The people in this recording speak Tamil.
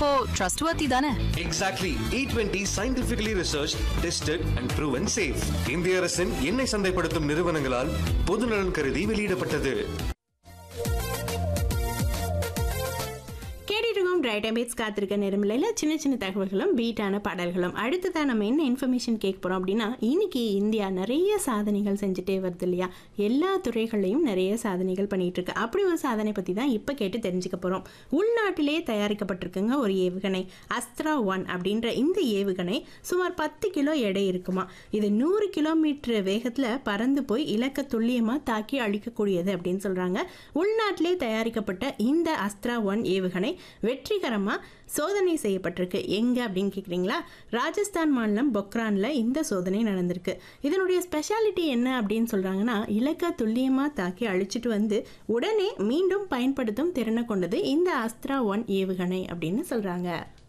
அப்போ ட்ரஸ்ட் வர்த்தி தானே exactly E twenty scientifically research tested and proven safe இந்திய அரசின் எண்ணெய் சந்தைப்படுத்தும் நிறுவனங்களால் பொதுநலன் கருதி வெளியிடப்பட்டது கேட்டுட்டு இருக்கோம் ரைட் அபேட்ஸ் காத்திருக்க நேரமில்லையில் சின்ன சின்ன தகவல்களும் பீட்டான பாடல்களும் அடுத்ததான் நம்ம என்ன இன்ஃபர்மேஷன் கேட்க போகிறோம் அப்படின்னா இன்னைக்கு இந்தியா நிறைய சாதனைகள் செஞ்சுட்டே வருது இல்லையா எல்லா துறைகள்லையும் நிறைய சாதனைகள் பண்ணிட்டு இருக்கு அப்படி ஒரு சாதனை பற்றி தான் இப்போ கேட்டு தெரிஞ்சுக்க போகிறோம் உள்நாட்டிலே தயாரிக்கப்பட்டிருக்குங்க ஒரு ஏவுகணை அஸ்த்ரா ஒன் அப்படின்ற இந்த ஏவுகணை சுமார் பத்து கிலோ எடை இருக்குமா இது நூறு கிலோமீட்டர் வேகத்தில் பறந்து போய் இலக்க துல்லியமாக தாக்கி அழிக்கக்கூடியது அப்படின்னு சொல்கிறாங்க உள்நாட்டிலே தயாரிக்கப்பட்ட இந்த அஸ்த்ரா ஒன் ஏவுகணை வெற்றிகரமாக சோதனை செய்யப்பட்டிருக்கு எங்கே அப்படின்னு கேட்குறீங்களா ராஜஸ்தான் மாநிலம் பொக்ரானில் இந்த சோதனை நடந்திருக்கு இதனுடைய ஸ்பெஷாலிட்டி என்ன அப்படின்னு சொல்கிறாங்கன்னா இலக்க துல்லியமாக தாக்கி அழிச்சிட்டு வந்து உடனே மீண்டும் பயன்படுத்தும் திறனை கொண்டது இந்த அஸ்த்ரா ஒன் ஏவுகணை அப்படின்னு சொல்கிறாங்க